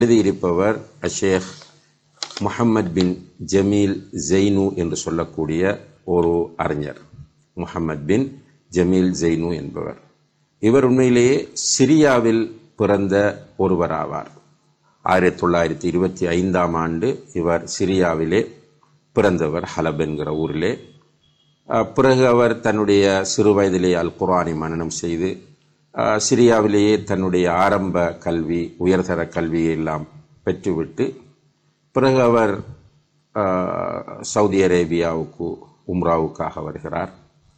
எழுதியிருப்பவர் அஷேக் முஹம்மத் பின் ஜமீல் ஜெய்னு என்று சொல்லக்கூடிய ஒரு அறிஞர் முஹம்மத் பின் ஜமீல் ஜெய்னு என்பவர் இவர் உண்மையிலேயே சிரியாவில் பிறந்த ஒருவராவார் ஆயிரத்தி தொள்ளாயிரத்தி இருபத்தி ஐந்தாம் ஆண்டு இவர் சிரியாவிலே பிறந்தவர் ஹலப் என்கிற ஊரிலே அஹ், பிறகு அவர் தன்னுடைய சிறு வயதிலே அல் குர்ஆனை மனனம் செய்து அஹ், சிரியாவிலேயே தன்னுடைய ஆரம்ப கல்வி உயர்தர கல்வியை எல்லாம் பெற்றுவிட்டு பிறகு அவர் அஹ், சவுதி அரேபியாவுக்கு உம்ராவுக்காக வருகிறார்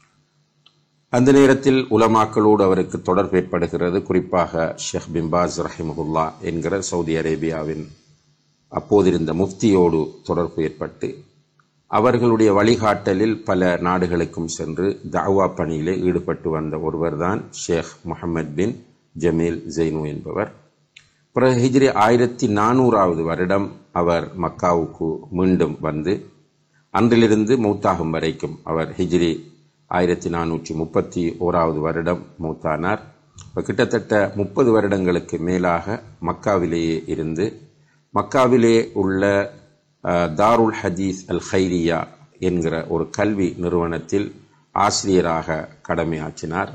அந்த நேரத்தில் உலமாக்களோடு அவருக்கு தொடர்பு ஏற்படுகிறது குறிப்பாக ஷேக் பிம்பாஸ் ரஹிமஹுல்லா என்கிற சவுதி அரேபியாவின் அப்போதிருந்த முஃப்தியோடு தொடர்பு ஏற்பட்டு அவர்களுடைய வழிகாட்டலில் பல நாடுகளுக்கும் சென்று தாவா பணியிலே ஈடுபட்டு வந்த ஒருவர்தான் ஷேக் முஹம்மத் பின் ஜமீல் ஜெய்னு என்பவர் பிறகு ஹிஜ்ரி ஆயிரத்தி நானூறாவது வருடம் அவர் மக்காவுக்கு மீண்டும் வந்து அன்றிலிருந்து மௌத்தாகும் வரைக்கும் அவர் ஹிஜ்ரி ஆயிரத்தி நானூற்றி முப்பத்தி ஓராவது வருடம் மௌத்தானார் இப்போ கிட்டத்தட்ட முப்பது வருடங்களுக்கு மேலாக மக்காவிலேயே இருந்து மக்காவிலே உள்ள அஹ், தாருல் ஹதீஸ் அல் ஹைரியா என்கிற ஒரு கல்வி நிறுவனத்தில் ஆசிரியராக கடமையாற்றினார்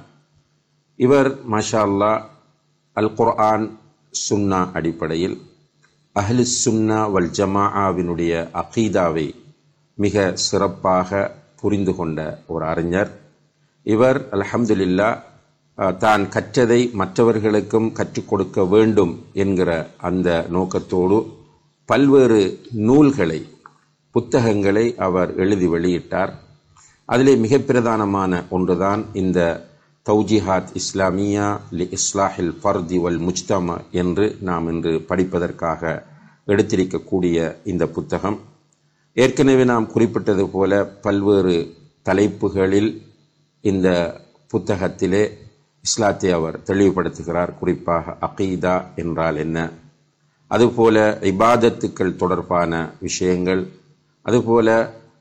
இவர் மாஷா அல்லாஹ் அல் குர்ஆன் சுன்னா அடிப்படையில் அஹ்லு சுன்னா வல் ஜமாஆவினுடைய அகீதாவை மிக சிறப்பாக புரிந்து கொண்ட ஒரு அறிஞர் இவர் அல்ஹம்துலில்லா அஹ், தான் கற்றதை மற்றவர்களுக்கும் கற்றுக் கொடுக்க வேண்டும் என்கிற அந்த நோக்கத்தோடு பல்வேறு நூல்களை புத்தகங்களை அவர் எழுதி வெளியிட்டார் அதிலே மிக பிரதானமான ஒன்றுதான் இந்த தௌஜிஹாத் இஸ்லாமியா லி இஸ்லாஹில் ஃபர்தி வல் முஜ்தமா என்று நாம் இன்று படிப்பதற்காக எடுத்திருக்கக்கூடிய இந்த புத்தகம் ஏற்கனவே நாம் குறிப்பிட்டது போல பல்வேறு தலைப்புகளில் இந்த புத்தகத்திலே இஸ்லாத்தை அவர் தெளிவுபடுத்துகிறார் குறிப்பாக அகீதா என்றால் என்ன அதுபோல இபாதத்துக்கள் தொடர்பான விஷயங்கள் அதுபோல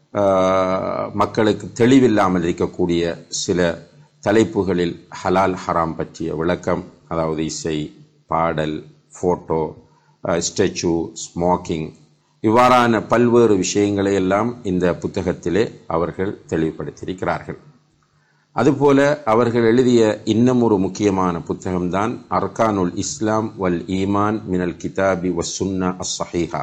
ஆஹ், மக்களுக்கு தெளிவில்லாமல் இருக்கக்கூடிய சில தலைப்புகளில் ஹலால் ஹராம் பற்றிய விளக்கம் அதாவது இசை பாடல் ஃபோட்டோ ஸ்டெச்சு ஸ்மோக்கிங் இவ்வாறான பல்வேறு விஷயங்களை எல்லாம் இந்த புத்தகத்திலே அவர்கள் தெளிவுபடுத்தியிருக்கிறார்கள் அதுபோல அவர்கள் எழுதிய இன்னும் ஒரு முக்கியமான புத்தகம்தான் அர்கானுல் இஸ்லாம் வல் ஈமான் மினல் கிதாபி வஸ் சுன்னா அஸ் சஹீஹா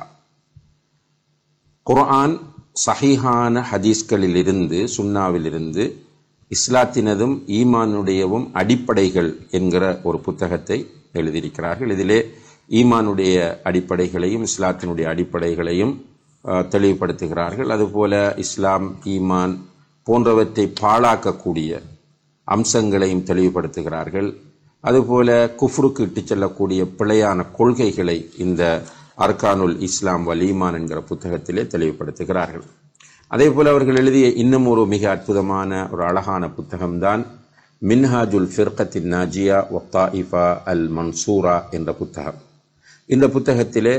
குர்ஆன் சஹீஹான ஹதீஸ்களிலிருந்து சுன்னாவிலிருந்து இஸ்லாத்தினதும் ஈமானுடையவும் அடிப்படைகள் என்கிற ஒரு புத்தகத்தை எழுதியிருக்கிறார்கள் இதிலே ஈமானுடைய அடிப்படைகளையும் இஸ்லாத்தினுடைய அடிப்படைகளையும் அஹ், தெளிவுபடுத்துகிறார்கள் அதுபோல இஸ்லாம் ஈமான் போன்றவற்றை பாழாக்கக்கூடிய அம்சங்களையும் தெளிவுபடுத்துகிறார்கள் அதுபோல குஃப்ருக்கு இட்டுச் செல்லக்கூடிய பிழையான கொள்கைகளை இந்த அர்கானுல் இஸ்லாம் வல் ஈமான் என்கிற புத்தகத்திலே தெளிவுபடுத்துகிறார்கள் அதே போல அவர்கள் எழுதிய இன்னும் ஒரு மிக அற்புதமான ஒரு அழகான புத்தகம்தான் மின்ஹாஜுல் ஃபிர்கத்தின் நாஜியா ஒத்தாயிஃபா அல் மன்சூரா என்ற புத்தகம் இந்த புத்தகத்திலே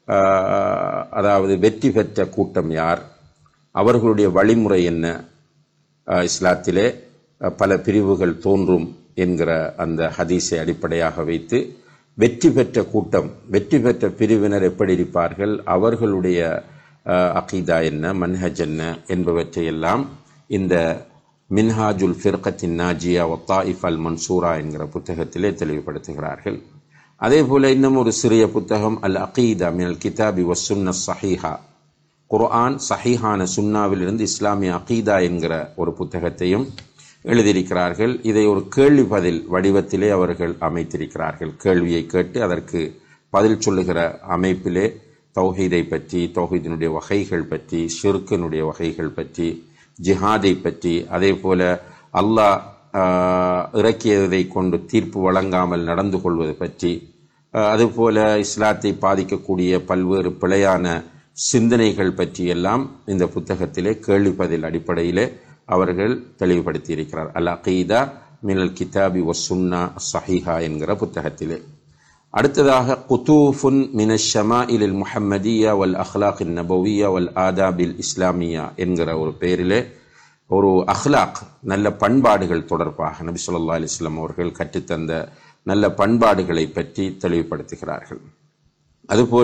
ஆஹ், அதாவது வெற்றி பெற்ற கூட்டம் யார் அவர்களுடைய வழிமுறை என்ன அஹ், இஸ்லாத்திலே அஹ், பல பிரிவுகள் தோன்றும் என்கிற அந்த ஹதீஸை அடிப்படையாக வைத்து வெற்றி பெற்ற கூட்டம் வெற்றி பெற்ற பிரிவினர் எப்படி இருப்பார்கள் அவர்களுடைய அஹ், அகீதா என்ன மன்ஹஜ் என்ன என்பவற்றையெல்லாம் இந்த மின்ஹாஜுல் ஃபிர்கத்தின் நாஜியா ஒத்தாயிஃப் அல் மன்சூரா என்கிற புத்தகத்திலே தெளிவுபடுத்துகிறார்கள் அதே போல இன்னும் ஒரு சிறிய புத்தகம் அல் அகீதா மினல் கிதாபி வசுன்ன சஹீஹா குர்ஆன் சஹீஹான சுன்னாவிலிருந்து இஸ்லாமிய அகீதா என்கிற ஒரு புத்தகத்தையும் எழுதியிருக்கிறார்கள் இதை ஒரு கேள்வி பதில் வடிவத்திலே அவர்கள் அமைத்திருக்கிறார்கள் கேள்வியை கேட்டு அதற்கு பதில் சொல்லுகிற அமைப்பிலே தௌஹீதை பற்றி தௌஹீதினுடைய வகைகள் பற்றி ஷிர்கினுடைய வகைகள் பற்றி ஜிஹாதை பற்றி அதே போல அல்லாஹ் ஆஹ், இறக்கியதை கொண்டு தீர்ப்பு வழங்காமல் நடந்து கொள்வது பற்றி அஹ், அதுபோல இஸ்லாத்தை பாதிக்கக்கூடிய பல்வேறு பிழையான சிந்தனைகள் பற்றியெல்லாம் இந்த புத்தகத்திலே கேள்வி பதில் அடிப்படையிலே அவர்கள் தெளிவுபடுத்தி இருக்கிறார் அல் அகீதா மினல் கிதாபி வசுன்னா சஹீஹா என்கிற புத்தகத்திலே அடுத்ததாக குத்தூஃபுன் மின ஷமாஇலில் முஹம்மதியா வல் அஹ்லாக் நபவியா வல் ஆதாபில் இஸ்லாமியா என்கிற ஒரு பெயரிலே ஒரு அஹ்லாக் நல்ல பண்பாடுகள் தொடர்பாக நபி ஸல்லல்லாஹு அலைஹி வஸல்லம் அவர்கள் கற்றுத்தந்த நல்ல பண்பாடுகளை பற்றி தெளிவுபடுத்துகிறார்கள் அதுபோல